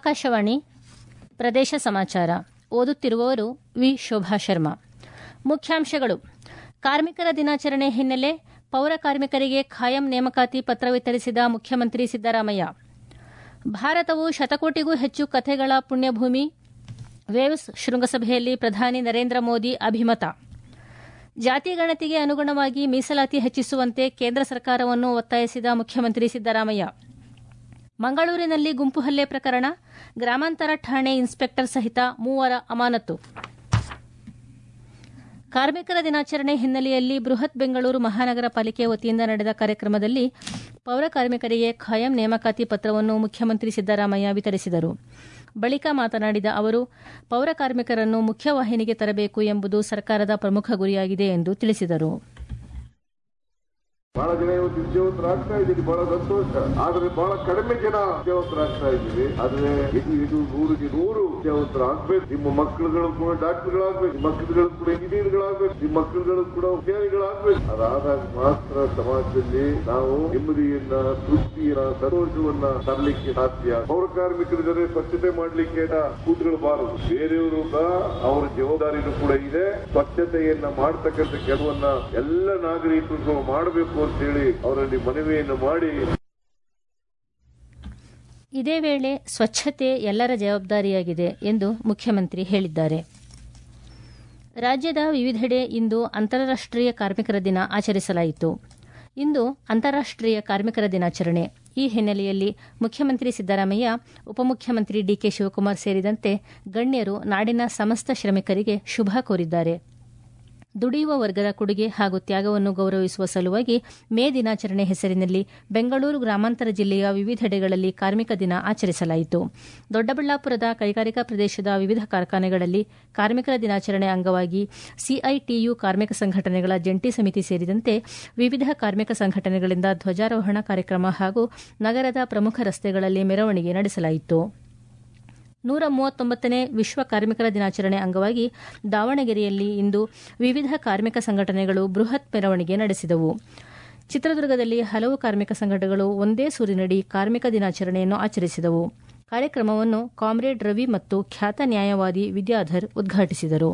ಆಕಾಶವಾಣಿ ಪ್ರದೇಶ ಸಮಾಚಾರ ಓದುತ್ತಿರುವವರು ವಿ ಶೋಭಾ ಶರ್ಮಾ ಮುಖ್ಯಾಂಶಗಳು ಕಾರ್ಮಿಕರ ದಿನಾಚರಣೆ ಹಿನ್ನೆಲೆ ಪೌರ ಕಾರ್ಮಿಕರಿಗೆ ಖಾಯಂ ನೇಮಕಾತಿ ಪತ್ರ ವಿತರಿಸಿದ ಮುಖ್ಯಮಂತ್ರಿ ಸಿದ್ದರಾಮಯ್ಯ ಭಾರತವು ಶತಕೋಟಿಗೂ ಹೆಚ್ಚು ಕಥೆಗಳ ಪುಣ್ಯಭೂಮಿ ವೇವ್ಸ್ ಶೃಂಗಸಭೆಯಲ್ಲಿ ಪ್ರಧಾನಿ ನರೇಂದ್ರ ಮೋದಿ ಅಭಿಮತ ಜಾತಿ ಗಣತಿಗೆ ಅನುಗುಣವಾಗಿ ಮೀಸಲಾತಿ ಹೆಚ್ಚಿಸುವಂತೆ ಕೇಂದ್ರ ಸರ್ಕಾರವನ್ನು ಒತ್ತಾಯಿಸಿದ ಮುಖ್ಯಮಂತ್ರಿ ಸಿದ್ದರಾಮಯ್ಯ ಮಂಗಳೂರಿನಲ್ಲಿ ಗುಂಪು ಹಲ್ಲೆ ಪ್ರಕರಣ ಗ್ರಾಮಾಂತರ ಠಾಣೆ ಇನ್ಸ್ಪೆಕ್ಟರ್ ಸಹಿತ ಮೂವರ ಅಮಾನತು ಕಾರ್ಮಿಕರ ದಿನಾಚರಣೆ ಹಿನ್ನೆಲೆಯಲ್ಲಿ ಬೃಹತ್ ಬೆಂಗಳೂರು ಮಹಾನಗರ ಪಾಲಿಕೆ ವತಿಯಿಂದ ನಡೆದ ಕಾರ್ಯಕ್ರಮದಲ್ಲಿ ಪೌರ ಕಾರ್ಮಿಕರಿಗೆ ಖಾಯಂ ನೇಮಕಾತಿ ಪತ್ರವನ್ನು ಮುಖ್ಯಮಂತ್ರಿ ಸಿದ್ದರಾಮಯ್ಯ ವಿತರಿಸಿದರು ಬಳಿಕ ಮಾತನಾಡಿದ ಅವರು ಪೌರ ಕಾರ್ಮಿಕರನ್ನು ಮುಖ್ಯವಾಹಿನಿಗೆ ತರಬೇಕು ಎಂಬುದು ಸರ್ಕಾರದ ಪ್ರಮುಖ ಗುರಿಯಾಗಿದೆ ಎಂದು ತಿಳಿಸಿದರು ಬಹಳ ಜನ ಇವತ್ತು ಉದ್ಯೋಗಸ್ಥರಾಗ್ತಾ ಇದ್ದೀರಿ ಬಹಳ ಸಂತೋಷ ಆದ್ರೆ ಬಹಳ ಕಡಿಮೆ ಜನ ಉದ್ಯೋಗಸ್ಥರಾಗ್ತಾ ಇದ್ದೀವಿ ಆದ್ರೆ ಇದು ಇದು ನೂರಿಗೆ ನೂರು ಉದ್ಯೋಗಸ್ಥರಾಗ್ಬೇಕು ನಿಮ್ಮ ಮಕ್ಕಳುಗಳು ಕೂಡ ಡಾಕ್ಟರ್ಗಳಾಗ್ಬೇಕು ನಿಮ್ಮ ಮಕ್ಕಳುಗಳು ಕೂಡ ಇಂಜಿನಿಯರ್ಗಳಾಗ್ಬೇಕು ನಿಮ್ಮ ಮಕ್ಕಳುಗಳು ಕೂಡ ವಿಜ್ಞಾನಿಗಳಾಗ್ಬೇಕು ಅದಾದಾಗ ಮಾತ್ರ ಸಮಾಜದಲ್ಲಿ ನಾವು ನೆಮ್ಮದಿಯನ್ನ ತೃಪ್ತಿಯನ್ನ ಸಂತೋಷವನ್ನ ತರಲಿಕ್ಕೆ ಸಾಧ್ಯ ಪೌರ ಕಾರ್ಮಿಕರಿದ್ದಾರೆ ಸ್ವಚ್ಛತೆ ಮಾಡ್ಲಿಕ್ಕೆ ಕೂತ್ಕೊಳ್ಬಾರದು ಬೇರೆಯವರು ಅವರ ಜವಾಬ್ದಾರಿನೂ ಕೂಡ ಇದೆ ಸ್ವಚ್ಛತೆಯನ್ನ ಮಾಡ್ತಕ್ಕಂಥ ಕೆಲವನ್ನ ಎಲ್ಲ ನಾಗರಿಕರು ಮಾಡಬೇಕು ಅಂತ ಹೇಳಿ ಅವರಲ್ಲಿ ಮನವಿಯನ್ನು ಮಾಡಿ ಇದೇ ವೇಳೆ ಸ್ವಚ್ಛತೆ ಎಲ್ಲರ ಜವಾಬ್ದಾರಿಯಾಗಿದೆ ಎಂದು ಮುಖ್ಯಮಂತ್ರಿ ಹೇಳಿದ್ದಾರೆ ರಾಜ್ಯದ ವಿವಿಧೆಡೆ ಇಂದು ಅಂತಾರಾಷ್ಟೀಯ ಕಾರ್ಮಿಕರ ದಿನ ಆಚರಿಸಲಾಯಿತು ಇಂದು ಅಂತಾರಾಷ್ಟೀಯ ಕಾರ್ಮಿಕರ ದಿನಾಚರಣೆ ಈ ಹಿನ್ನೆಲೆಯಲ್ಲಿ ಮುಖ್ಯಮಂತ್ರಿ ಸಿದ್ದರಾಮಯ್ಯ ಉಪಮುಖ್ಯಮಂತ್ರಿ ಡಿಕೆ ಶಿವಕುಮಾರ್ ಸೇರಿದಂತೆ ಗಣ್ಯರು ನಾಡಿನ ಸಮಸ್ತ ಶ್ರಮಿಕರಿಗೆ ಶುಭ ಕೋರಿದ್ದಾರೆ ದುಡಿಯುವ ವರ್ಗದ ಕೊಡುಗೆ ಹಾಗೂ ತ್ಯಾಗವನ್ನು ಗೌರವಿಸುವ ಸಲುವಾಗಿ ಮೇ ದಿನಾಚರಣೆ ಹೆಸರಿನಲ್ಲಿ ಬೆಂಗಳೂರು ಗ್ರಾಮಾಂತರ ಜಿಲ್ಲೆಯ ವಿವಿಧೆಡೆಗಳಲ್ಲಿ ಕಾರ್ಮಿಕ ದಿನ ಆಚರಿಸಲಾಯಿತು ದೊಡ್ಡಬಳ್ಳಾಪುರದ ಕೈಗಾರಿಕಾ ಪ್ರದೇಶದ ವಿವಿಧ ಕಾರ್ಖಾನೆಗಳಲ್ಲಿ ಕಾರ್ಮಿಕರ ದಿನಾಚರಣೆ ಅಂಗವಾಗಿ ಸಿಐಟಿಯು ಕಾರ್ಮಿಕ ಸಂಘಟನೆಗಳ ಜಂಟಿ ಸಮಿತಿ ಸೇರಿದಂತೆ ವಿವಿಧ ಕಾರ್ಮಿಕ ಸಂಘಟನೆಗಳಿಂದ ಧ್ವಜಾರೋಹಣ ಕಾರ್ಯಕ್ರಮ ಹಾಗೂ ನಗರದ ಪ್ರಮುಖ ರಸ್ತೆಗಳಲ್ಲಿ ಮೆರವಣಿಗೆ ನಡೆಸಲಾಯಿತು ನೂರ ಮೂವತ್ತೊಂಬತ್ತನೇ ವಿಶ್ವ ಕಾರ್ಮಿಕರ ದಿನಾಚರಣೆ ಅಂಗವಾಗಿ ದಾವಣಗೆರೆಯಲ್ಲಿ ಇಂದು ವಿವಿಧ ಕಾರ್ಮಿಕ ಸಂಘಟನೆಗಳು ಬೃಹತ್ ಮೆರವಣಿಗೆ ನಡೆಸಿದವು ಚಿತ್ರದುರ್ಗದಲ್ಲಿ ಹಲವು ಕಾರ್ಮಿಕ ಸಂಘಟನೆಗಳು ಒಂದೇ ಸೂರಿನಡಿ ಕಾರ್ಮಿಕ ದಿನಾಚರಣೆಯನ್ನು ಆಚರಿಸಿದವು ಕಾರ್ಯಕ್ರಮವನ್ನು ಕಾಮ್ರೇಡ್ ರವಿ ಮತ್ತು ಖ್ಯಾತ ನ್ಯಾಯವಾದಿ ವಿದ್ಯಾಧರ್ ಉದ್ಘಾಟಿಸಿದರು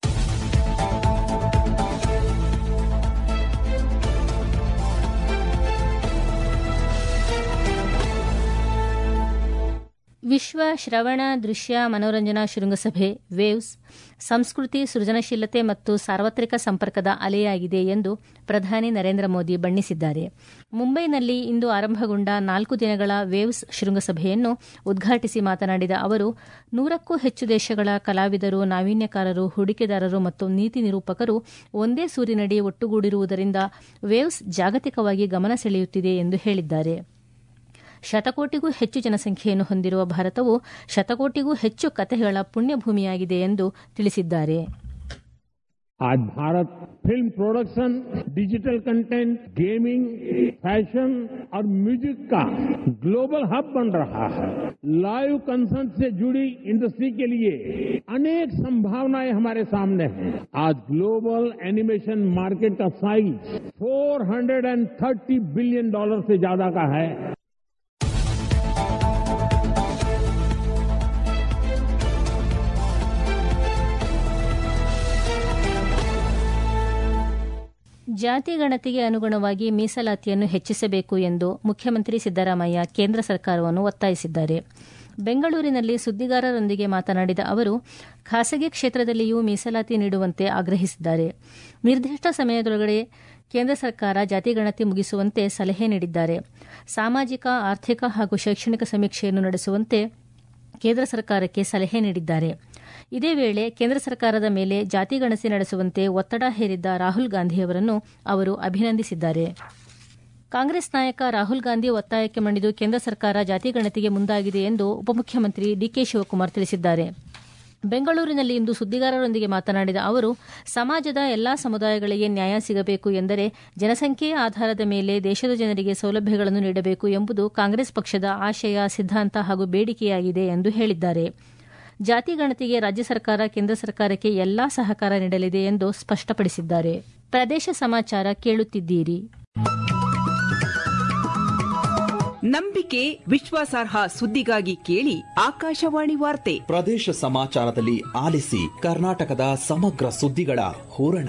ವಿಶ್ವ ಶ್ರವಣ ದೃಶ್ಯ ಮನೋರಂಜನಾ ಶೃಂಗಸಭೆ ವೇವ್ಸ್ ಸಂಸ್ಕೃತಿ ಸೃಜನಶೀಲತೆ ಮತ್ತು ಸಾರ್ವತ್ರಿಕ ಸಂಪರ್ಕದ ಅಲೆಯಾಗಿದೆ ಎಂದು ಪ್ರಧಾನಿ ನರೇಂದ್ರ ಮೋದಿ ಬಣ್ಣಿಸಿದ್ದಾರೆ ಮುಂಬೈನಲ್ಲಿ ಇಂದು ಆರಂಭಗೊಂಡ ನಾಲ್ಕು ದಿನಗಳ ವೇವ್ಸ್ ಶೃಂಗಸಭೆಯನ್ನು ಉದ್ಘಾಟಿಸಿ ಮಾತನಾಡಿದ ಅವರು ನೂರಕ್ಕೂ ಹೆಚ್ಚು ದೇಶಗಳ ಕಲಾವಿದರು ನಾವೀನ್ಯಕಾರರು ಹೂಡಿಕೆದಾರರು ಮತ್ತು ನೀತಿ ನಿರೂಪಕರು ಒಂದೇ ಸೂರಿನಡಿ ಒಟ್ಟುಗೂಡಿರುವುದರಿಂದ ವೇವ್ಸ್ ಜಾಗತಿಕವಾಗಿ ಗಮನ ಸೆಳೆಯುತ್ತಿದೆ ಎಂದು ಹೇಳಿದ್ದಾರೆ ಶತಕೋಟಿಗೂ ಹೆಚ್ಚು ಜನಸಂಖ್ಯೆಯನ್ನು ಹೊಂದಿರುವ ಭಾರತವು ಶತಕೋಟಿಗೂ ಹೆಚ್ಚು ಕಥೆಗಳ ಪುಣ್ಯಭೂಮಿಯಾಗಿದೆ ಎಂದು ತಿಳಿಸಿದ್ದಾರೆ आज Bharat film production digital content gaming fashion और म्यूजिक का ग्लोबल हब बन रहा है लाइव कंसर्ट से जुड़ी इंडस्ट्री के लिए अनेक संभावनाएं हमारे सामने हैं आज ग्लोबल एनिमेशन मार्केट का साइज 430 बिलियन डॉलर से ज्यादा का है ಜಾತಿ ಗಣತಿಗೆ ಅನುಗುಣವಾಗಿ ಮೀಸಲಾತಿಯನ್ನು ಹೆಚ್ಚಿಸಬೇಕು ಎಂದು ಮುಖ್ಯಮಂತ್ರಿ ಸಿದ್ದರಾಮಯ್ಯ ಕೇಂದ್ರ ಸರ್ಕಾರವನ್ನು ಒತ್ತಾಯಿಸಿದ್ದಾರೆ ಬೆಂಗಳೂರಿನಲ್ಲಿ ಸುದ್ದಿಗಾರರೊಂದಿಗೆ ಮಾತನಾಡಿದ ಅವರು ಖಾಸಗಿ ಕ್ಷೇತ್ರದಲ್ಲಿಯೂ ಮೀಸಲಾತಿ ನೀಡುವಂತೆ ಆಗ್ರಹಿಸಿದ್ದಾರೆ ನಿರ್ದಿಷ್ಟ ಸಮಯದೊಳಗಡೆ ಕೇಂದ್ರ ಸರ್ಕಾರ ಜಾತಿ ಗಣತಿ ಮುಗಿಸುವಂತೆ ಸಲಹೆ ನೀಡಿದ್ದಾರೆ ಸಾಮಾಜಿಕ ಆರ್ಥಿಕ ಹಾಗೂ ಶೈಕ್ಷಣಿಕ ಸಮೀಕ್ಷೆಯನ್ನು ನಡೆಸುವಂತೆ ಕೇಂದ್ರ ಸರ್ಕಾರಕ್ಕೆ ಸಲಹೆ ನೀಡಿದ್ದಾರೆ ಇದೇ ವೇಳೆ ಕೇಂದ್ರ ಸರ್ಕಾರದ ಮೇಲೆ ಜಾತಿ ಗಣತಿ ನಡೆಸುವಂತೆ ಒತ್ತಡ ಹೇರಿದ್ದ ರಾಹುಲ್ ಗಾಂಧಿಯವರನ್ನು ಅವರು ಅಭಿನಂದಿಸಿದ್ದಾರೆ ಕಾಂಗ್ರೆಸ್ ನಾಯಕ ರಾಹುಲ್ ಗಾಂಧಿ ಒತ್ತಾಯಕ್ಕೆ ಮಣಿದು ಕೇಂದ್ರ ಸರ್ಕಾರ ಜಾತಿ ಗಣತಿಗೆ ಮುಂದಾಗಿದೆ ಎಂದು ಉಪಮುಖ್ಯಮಂತ್ರಿ ಡಿಕೆ ಶಿವಕುಮಾರ್ ತಿಳಿಸಿದ್ದಾರೆ ಬೆಂಗಳೂರಿನಲ್ಲಿ ಇಂದು ಸುದ್ದಿಗಾರರೊಂದಿಗೆ ಮಾತನಾಡಿದ ಅವರು ಸಮಾಜದ ಎಲ್ಲಾ ಸಮುದಾಯಗಳಿಗೆ ನ್ಯಾಯ ಸಿಗಬೇಕು ಎಂದರೆ ಜನಸಂಖ್ಯೆಯ ಆಧಾರದ ಮೇಲೆ ದೇಶದ ಜನರಿಗೆ ಸೌಲಭ್ಯಗಳನ್ನು ನೀಡಬೇಕು ಎಂಬುದು ಕಾಂಗ್ರೆಸ್ ಪಕ್ಷದ ಆಶಯ ಸಿದ್ದಾಂತ ಹಾಗೂ ಬೇಡಿಕೆಯಾಗಿದೆ ಎಂದು ಹೇಳಿದ್ದಾರೆ ಜಾತಿ ಗಣತಿಗೆ ರಾಜ್ಯ ಸರ್ಕಾರ ಕೇಂದ್ರ ಸರ್ಕಾರಕ್ಕೆ ಎಲ್ಲಾ ಸಹಕಾರ ನೀಡಲಿದೆ ಎಂದು ಸ್ಪಷ್ಟಪಡಿಸಿದ್ದಾರೆ ಪ್ರದೇಶ ಸಮಾಚಾರ ಕೇಳುತ್ತಿದ್ದೀರಿ ನಂಬಿಕೆ ವಿಶ್ವಾಸಾರ್ಹ ಸುದ್ದಿಗಾಗಿ ಕೇಳಿ ಆಕಾಶವಾಣಿ ವಾರ್ತೆ ಪ್ರದೇಶ ಸಮಾಚಾರದಲ್ಲಿ ಆಲಿಸಿ ಕರ್ನಾಟಕದ ಸಮಗ್ರ ಸುದ್ದಿಗಳ ಹೂರಣ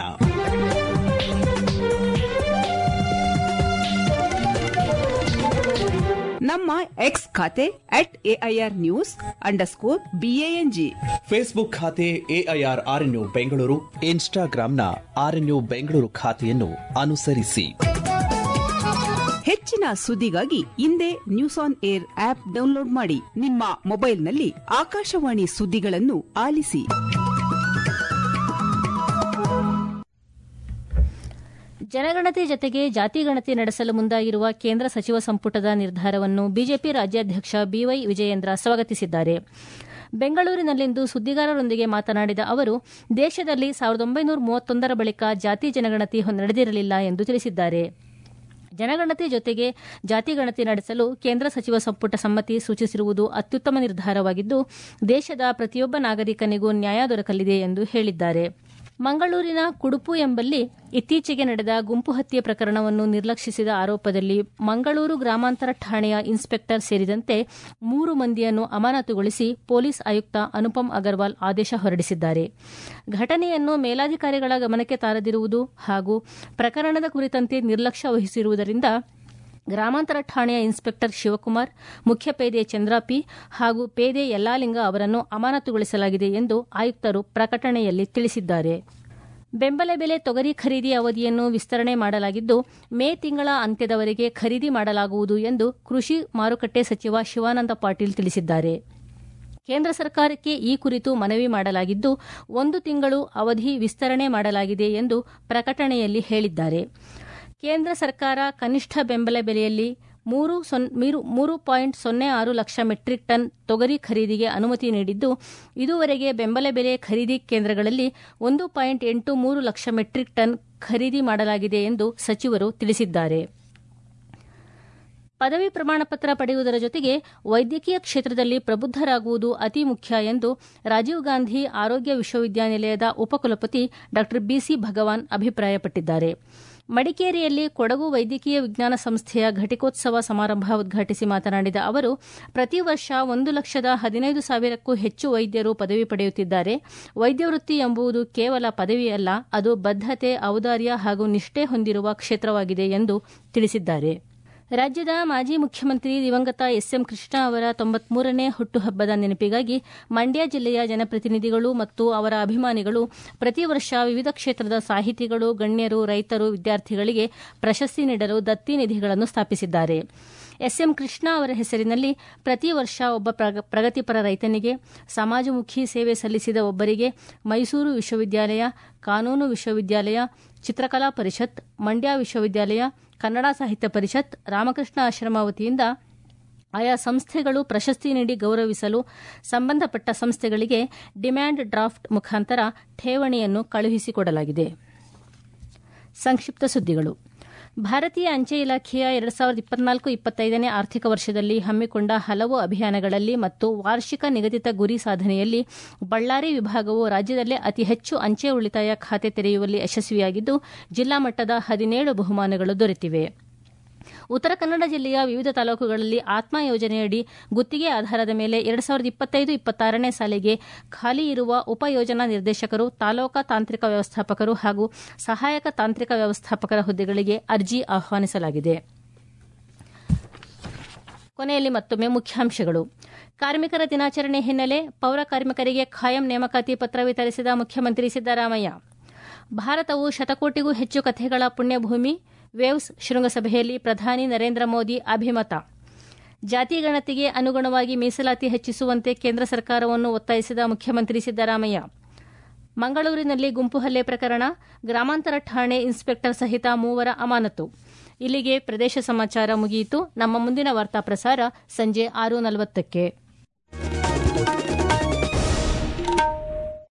ನಮ್ಮ ಎಕ್ಸ್ ಖಾತೆ at AIR news underscore B A N G Facebook ಖಾತೆ ಎಐಆರ್ ಆರ್ಎನ್ಯು ಬೆಂಗಳೂರು ಇನ್ಸ್ಟಾಗ್ರಾಂನ ಆರ್ಎನ್ಯು ಬೆಂಗಳೂರು ಖಾತೆಯನ್ನು ಅನುಸರಿಸಿ ಹೆಚ್ಚಿನ ಸುದ್ದಿಗಾಗಿ ಹಿಂದೆ news on air app download ಮಾಡಿ ನಿಮ್ಮ ಮೊಬೈಲ್ನಲ್ಲಿ ಆಕಾಶವಾಣಿ ಸುದ್ದಿಗಳನ್ನು ಆಲಿಸಿ ಜನಗಣತಿ ಜತೆಗೆ ಜಾತಿ ಗಣತಿ ನಡೆಸಲು ಮುಂದಾಗಿರುವ ಕೇಂದ್ರ ಸಚಿವ ಸಂಪುಟದ ನಿರ್ಧಾರವನ್ನು ಬಿಜೆಪಿ ರಾಜ್ಯಾಧ್ಯಕ್ಷ ಬಿವೈ ವಿಜಯೇಂದ್ರ ಸ್ವಾಗತಿಸಿದ್ದಾರೆ ಬೆಂಗಳೂರಿನಲ್ಲಿಂದು ಸುದ್ದಿಗಾರರೊಂದಿಗೆ ಮಾತನಾಡಿದ ಅವರು ದೇಶದಲ್ಲಿ ಸಾವಿರದ ಒಂಬೈನೂರ ಮೂವತ್ತೊಂದರ ಬಳಿಕ ಜಾತಿ ಜನಗಣತಿ ನಡೆದಿರಲಿಲ್ಲ ಎಂದು ತಿಳಿಸಿದ್ದಾರೆ ಜನಗಣತಿ ಜೊತೆಗೆ ಜಾತಿ ಗಣತಿ ನಡೆಸಲು ಕೇಂದ್ರ ಸಚಿವ ಸಂಪುಟ ಸಮ್ಮತಿ ಸೂಚಿಸಿರುವುದು ಅತ್ಯುತ್ತಮ ನಿರ್ಧಾರವಾಗಿದ್ದು ದೇಶದ ಪ್ರತಿಯೊಬ್ಬ ನಾಗರಿಕನಿಗೂ ನ್ಯಾಯ ದೊರಕಲಿದೆ ಎಂದು ಹೇಳಿದ್ದಾರೆ ಮಂಗಳೂರಿನ ಕುಡುಪು ಎಂಬಲ್ಲಿ ಇತ್ತೀಚೆಗೆ ನಡೆದ ಗುಂಪು ಹತ್ಯೆ ಪ್ರಕರಣವನ್ನು ನಿರ್ಲಕ್ಷಿಸಿದ ಆರೋಪದಲ್ಲಿ ಮಂಗಳೂರು ಗ್ರಾಮಾಂತರ ಠಾಣೆಯ ಇನ್ಸ್ಪೆಕ್ಟರ್ ಸೇರಿದಂತೆ ಮೂರು ಮಂದಿಯನ್ನು ಅಮಾನತುಗೊಳಿಸಿ ಪೊಲೀಸ್ ಆಯುಕ್ತ ಅನುಪಮ್ ಅಗರ್ವಾಲ್ ಆದೇಶ ಹೊರಡಿಸಿದ್ದಾರೆ ಘಟನೆಯನ್ನು ಮೇಲಾಧಿಕಾರಿಗಳ ಗಮನಕ್ಕೆ ತಾರದಿರುವುದು ಹಾಗೂ ಪ್ರಕರಣದ ಕುರಿತಂತೆ ನಿರ್ಲಕ್ಷ್ಯ ವಹಿಸಿರುವುದರಿಂದ ಗ್ರಾಮಾಂತರ ಠಾಣೆಯ ಇನ್ಸ್ಪೆಕ್ಟರ್ ಶಿವಕುಮಾರ್ ಮುಖ್ಯ ಪೇದೆ ಚಂದ್ರಾಪಿ ಹಾಗೂ ಪೇದೆ ಯಲ್ಲಾಲಿಂಗ ಅವರನ್ನು ಅಮಾನತುಗೊಳಿಸಲಾಗಿದೆ ಎಂದು ಆಯುಕ್ತರು ಪ್ರಕಟಣೆಯಲ್ಲಿ ತಿಳಿಸಿದ್ದಾರೆ ಬೆಂಬಲ ಬೆಲೆ ತೊಗರಿ ಖರೀದಿ ಅವಧಿಯನ್ನು ವಿಸ್ತರಣೆ ಮಾಡಲಾಗಿದ್ದು ಮೇ ತಿಂಗಳ ಅಂತ್ಯದವರೆಗೆ ಖರೀದಿ ಮಾಡಲಾಗುವುದು ಎಂದು ಕೃಷಿ ಮಾರುಕಟ್ಟೆ ಸಚಿವ ಶಿವಾನಂದ ಪಾಟೀಲ್ ತಿಳಿಸಿದ್ದಾರೆ ಕೇಂದ್ರ ಸರ್ಕಾರಕ್ಕೆ ಈ ಕುರಿತು ಮನವಿ ಮಾಡಲಾಗಿದ್ದು ಒಂದು ತಿಂಗಳು ಅವಧಿ ವಿಸ್ತರಣೆ ಮಾಡಲಾಗಿದೆ ಎಂದು ಪ್ರಕಟಣೆಯಲ್ಲಿ ಹೇಳಿದ್ದಾರೆ ಕೇಂದ್ರ ಸರ್ಕಾರ ಕನಿಷ್ಠ ಬೆಂಬಲ ಬೆಲೆಯಲ್ಲಿ ಮೂರು ಮೂರು ಪಾಯಿಂಟ್ ಸೊನ್ನೆ ಆರು ಲಕ್ಷ ಮೆಟ್ರಿಕ್ ಟನ್ ತೊಗರಿ ಖರೀದಿಗೆ ಅನುಮತಿ ನೀಡಿದ್ದು ಇದುವರೆಗೆ ಬೆಂಬಲ ಬೆಲೆ ಖರೀದಿ ಕೇಂದ್ರಗಳಲ್ಲಿ ಒಂದು ಪಾಯಿಂಟ್ ಎಂಟು ಮೂರು ಲಕ್ಷ ಮೆಟ್ರಿಕ್ ಟನ್ ಖರೀದಿ ಮಾಡಲಾಗಿದೆ ಎಂದು ಸಚಿವರು ತಿಳಿಸಿದ್ದಾರೆ ಪದವಿ ಪ್ರಮಾಣ ಪತ್ರ ಪಡೆಯುವುದರ ಜೊತೆಗೆ ವೈದ್ಯಕೀಯ ಕ್ಷೇತ್ರದಲ್ಲಿ ಪ್ರಬುದ್ದರಾಗುವುದು ಅತಿ ಮುಖ್ಯ ಎಂದು ರಾಜೀವ್ ಗಾಂಧಿ ಆರೋಗ್ಯ ವಿಶ್ವವಿದ್ಯಾನಿಲಯದ ಉಪಕುಲಪತಿ ಡಾ ಬಿಸಿ ಭಗವಾನ್ ಅಭಿಪ್ರಾಯಪಟ್ಟಿದ್ದಾರೆ ಮಡಿಕೇರಿಯಲ್ಲಿ ಕೊಡಗು ವೈದ್ಯಕೀಯ ವಿಜ್ಞಾನ ಸಂಸ್ಥೆಯ ಘಟಿಕೋತ್ಸವ ಸಮಾರಂಭ ಉದ್ಘಾಟಿಸಿ ಮಾತನಾಡಿದ ಅವರು ಪ್ರತಿ ವರ್ಷ ಒಂದು ಲಕ್ಷದ ಹದಿನೈದು ಸಾವಿರಕ್ಕೂ ಹೆಚ್ಚು ವೈದ್ಯರು ಪದವಿ ಪಡೆಯುತ್ತಿದ್ದಾರೆ ವೈದ್ಯ ವೃತ್ತಿ ಎಂಬುದು ಕೇವಲ ಪದವಿಯಲ್ಲ ಅದು ಬದ್ಧತೆ ಔದಾರ್ಯ ಹಾಗೂ ನಿಷ್ಠೆ ಹೊಂದಿರುವ ಕ್ಷೇತ್ರವಾಗಿದೆ ಎಂದು ತಿಳಿಸಿದ್ದಾರೆ ರಾಜ್ಯದ ಮಾಜಿ ಮುಖ್ಯಮಂತ್ರಿ ದಿವಂಗತ ಎಸ್ಎಂ ಕೃಷ್ಣ ಅವರ ತೊಂಬತ್ಮೂರನೇ ಹುಟ್ಟುಹಬ್ಬದ ನೆನಪಿಗಾಗಿ ಮಂಡ್ಯ ಜಿಲ್ಲೆಯ ಜನಪ್ರತಿನಿಧಿಗಳು ಮತ್ತು ಅವರ ಅಭಿಮಾನಿಗಳು ಪ್ರತಿ ವರ್ಷ ವಿವಿಧ ಕ್ಷೇತ್ರದ ಸಾಹಿತಿಗಳು ಗಣ್ಯರು ರೈತರು ವಿದ್ಯಾರ್ಥಿಗಳಿಗೆ ಪ್ರಶಸ್ತಿ ನೀಡಲು ದತ್ತಿ ನಿಧಿಗಳನ್ನು ಸ್ಥಾಪಿಸಿದ್ದಾರೆ ಎಸ್ಎಂ ಕೃಷ್ಣ ಅವರ ಹೆಸರಿನಲ್ಲಿ ಪ್ರತಿ ವರ್ಷ ಒಬ್ಬ ಪ್ರಗತಿಪರ ರೈತನಿಗೆ ಸಮಾಜಮುಖಿ ಸೇವೆ ಸಲ್ಲಿಸಿದ ಒಬ್ಬರಿಗೆ ಮೈಸೂರು ವಿಶ್ವವಿದ್ಯಾಲಯ ಕಾನೂನು ವಿಶ್ವವಿದ್ಯಾಲಯ ಚಿತ್ರಕಲಾ ಪರಿಷತ್ ಮಂಡ್ಯ ವಿಶ್ವವಿದ್ಯಾಲಯ ಕನ್ನಡ ಸಾಹಿತ್ಯ ಪರಿಷತ್ ರಾಮಕೃಷ್ಣ ಆಶ್ರಮ ವತಿಯಿಂದ ಆಯಾ ಸಂಸ್ಥೆಗಳು ಪ್ರಶಸ್ತಿ ನೀಡಿ ಗೌರವಿಸಲು ಸಂಬಂಧಪಟ್ಟ ಸಂಸ್ಥೆಗಳಿಗೆ ಡಿಮ್ಯಾಂಡ್ ಡ್ರಾಫ್ಟ್ ಮುಖಾಂತರ ಠೇವಣಿಯನ್ನು ಕಳುಹಿಸಿಕೊಡಲಾಗಿದೆ ಸಂಕ್ಷಿಪ್ತ ಸುದ್ದಿಗಳು ಭಾರತೀಯ ಅಂಚೆ ಇಲಾಖೆಯ ಎರಡು ಸಾವಿರದ ಇಪ್ಪತ್ನಾಲ್ಕು ಇಪ್ಪತ್ತೈದನೇ ಆರ್ಥಿಕ ವರ್ಷದಲ್ಲಿ ಹಮ್ಮಿಕೊಂಡ ಹಲವು ಅಭಿಯಾನಗಳಲ್ಲಿ ಮತ್ತು ವಾರ್ಷಿಕ ನಿಗದಿತ ಗುರಿ ಸಾಧನೆಯಲ್ಲಿ ಬಳ್ಳಾರಿ ವಿಭಾಗವು ರಾಜ್ಯದಲ್ಲೇ ಅತಿ ಹೆಚ್ಚು ಅಂಚೆ ಉಳಿತಾಯ ಖಾತೆ ತೆರೆಯುವಲ್ಲಿ ಯಶಸ್ವಿಯಾಗಿದ್ದು ಜಿಲ್ಲಾ ಮಟ್ಟದ ಹದಿನೇಳು ಬಹುಮಾನಗಳು ದೊರೆತಿವೆ ಉತ್ತರ ಕನ್ನಡ ಜಿಲ್ಲೆಯ ವಿವಿಧ ತಾಲೂಕುಗಳಲ್ಲಿ ಆತ್ಮ ಯೋಜನೆಯಡಿ ಗುತ್ತಿಗೆ ಆಧಾರದ ಮೇಲೆ ಎರಡು ಸಾವಿರದ ಇಪ್ಪತ್ತೈದು ಇಪ್ಪತ್ತಾರನೇ ಸಾಲಿಗೆ ಖಾಲಿ ಇರುವ ಉಪಯೋಜನಾ ನಿರ್ದೇಶಕರು ತಾಲೂಕಾ ತಾಂತ್ರಿಕ ವ್ಯವಸ್ಥಾಪಕರು ಹಾಗೂ ಸಹಾಯಕ ತಾಂತ್ರಿಕ ವ್ಯವಸ್ಥಾಪಕರ ಹುದ್ದೆಗಳಿಗೆ ಅರ್ಜಿ ಆಹ್ವಾನಿಸಲಾಗಿದೆ ಕೊನೆಯಲ್ಲಿ ಮತ್ತೊಮ್ಮೆ ಮುಖ್ಯಾಂಶಗಳು ಕಾರ್ಮಿಕರ ದಿನಾಚರಣೆ ಹಿನ್ನೆಲೆ ಪೌರ ಕಾರ್ಮಿಕರಿಗೆ ಖಾಯಂ ನೇಮಕಾತಿ ಪತ್ರ ವಿತರಿಸಿದ ಮುಖ್ಯಮಂತ್ರಿ ಸಿದ್ದರಾಮಯ್ಯ ಭಾರತವು ಶತಕೋಟಿಗೂ ಹೆಚ್ಚು ಕಥೆಗಳ ಪುಣ್ಯಭೂಮಿ ವೇವ್ಸ್ ಶೃಂಗಸಭೆಯಲ್ಲಿ ಪ್ರಧಾನಿ ನರೇಂದ್ರ ಮೋದಿ ಅಭಿಮತ ಜಾತಿ ಗಣತಿಗೆ ಅನುಗುಣವಾಗಿ ಮೀಸಲಾತಿ ಹೆಚ್ಚಿಸುವಂತೆ ಕೇಂದ್ರ ಸರ್ಕಾರವನ್ನು ಒತ್ತಾಯಿಸಿದ ಮುಖ್ಯಮಂತ್ರಿ ಸಿದ್ದರಾಮಯ್ಯ ಮಂಗಳೂರಿನಲ್ಲಿ ಗುಂಪು ಹಲ್ಲೆ ಪ್ರಕರಣ ಗ್ರಾಮಾಂತರ ಠಾಣೆ ಇನ್ಸ್ಪೆಕ್ಟರ್ ಸಹಿತ ಮೂವರ ಅಮಾನತು ಇಲ್ಲಿಗೆ ಪ್ರದೇಶ ಸಮಾಚಾರ ಮುಗಿಯಿತು ನಮ್ಮ ಮುಂದಿನ ವಾರ್ತಾ ಪ್ರಸಾರ ಸಂಜೆ ಆರು ನಲವತ್ತಕ್ಕೆ